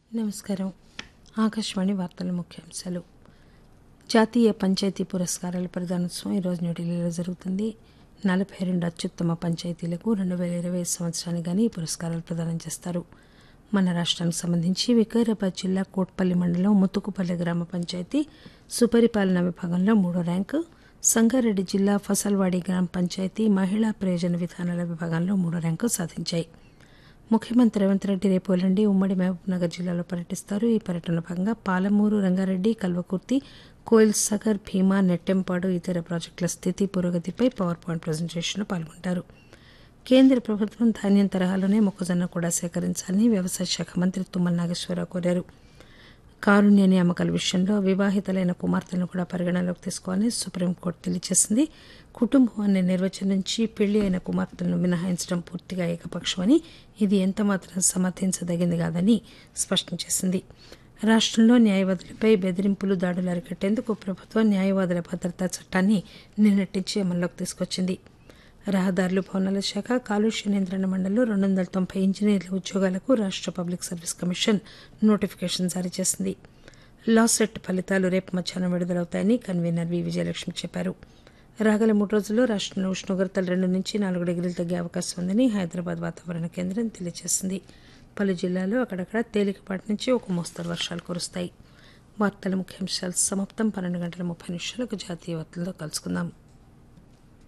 నమస్కారం ఆకాశవాణి వార్తల ముఖ్యాంశాలు జాతీయ పంచాయతీ పురస్కారాల ప్రదానోత్సవం ఈరోజు న్యూఢిల్లీలో జరుగుతుంది నలభై రెండు అత్యుత్తమ పంచాయతీలకు రెండు వేల ఇరవై సంవత్సరానికి గాను ఈ పురస్కారాలు ప్రదానం చేస్తారు మన రాష్ట్రానికి సంబంధించి వికారాబాద్ జిల్లా కోట్పల్లి మండలం ముతుకుపల్లి గ్రామ పంచాయతీ సుపరిపాలన విభాగంలో మూడో ర్యాంకు సంగారెడ్డి జిల్లా ఫసల్వాడి గ్రామ పంచాయతీ మహిళా ప్రయోజన విధానాల విభాగంలో మూడో ర్యాంకు సాధించాయి ముఖ్యమంత్రి రేవంత్ రెడ్డి రేపు ఎల్లుండి ఉమ్మడి మహబూబ్నగర్ జిల్లాలో పర్యటిస్తారు ఈ పర్యటనలో భాగంగా పాలమూరు రంగారెడ్డి కల్వకుర్తి కోయిల్ సాగర్ భీమా నెట్టెంపాడు ఇతర ప్రాజెక్టుల స్థితి పురోగతిపై పవర్ పాయింట్ ప్రజెంటేషన్లో పాల్గొంటారు కేంద్ర ప్రభుత్వం ధాన్యం తరహాలోనే మొక్కజొన్న కూడా సేకరించాలని వ్యవసాయ శాఖ మంత్రి తుమ్మల నాగేశ్వరరావు కోరారు కారుణ్య నియామకాల విషయంలో వివాహితులైన కుమార్తెలను కూడా పరిగణనలోకి తీసుకోవాలని సుప్రీంకోర్టు తెలియజేసింది కుటుంబం అనే నిర్వచనం నుంచి పెళ్లి అయిన కుమార్తెలను మినహాయించడం పూర్తిగా ఏకపక్షమని ఇది ఎంతమాత్రం సమర్థించదగింది కాదని స్పష్టం చేసింది రాష్టంలో న్యాయవాదులపై బెదిరింపులు దాడులు అరికట్టేందుకు ప్రభుత్వం న్యాయవాదుల భద్రతా చట్టాన్ని నిన్నటించి అమల్లోకి తీసుకొచ్చింది రహదారులు భవనాల శాఖ కాలుష్య నియంత్రణ మండలిలో రెండు వందల తొంభై ఇంజనీర్ల ఉద్యోగాలకు రాష్ట పబ్లిక్ సర్వీస్ కమిషన్ నోటిఫికేషన్ జారీ చేసింది లాసెట్ ఫలితాలు రేపు మధ్యాహ్నం విడుదలవుతాయని కన్వీనర్ వి విజయలక్ష్మి చెప్పారు రాగల మూడు రోజుల్లో రాష్టంలో ఉష్ణోగ్రతలు రెండు నుంచి నాలుగు డిగ్రీలు తగ్గే అవకాశం ఉందని హైదరాబాద్ వాతావరణ కేంద్రం తెలియజేసింది పలు జిల్లాల్లో అక్కడక్కడ తేలికపాటి నుంచి ఒక మోస్తరు వర్షాలు కురుస్తాయి వార్తల ముఖ్యాంశాలు సమాప్తం పన్నెండు గంటల ముప్పై నిమిషాలకు జాతీయ వార్తలతో కలుసుకుందాం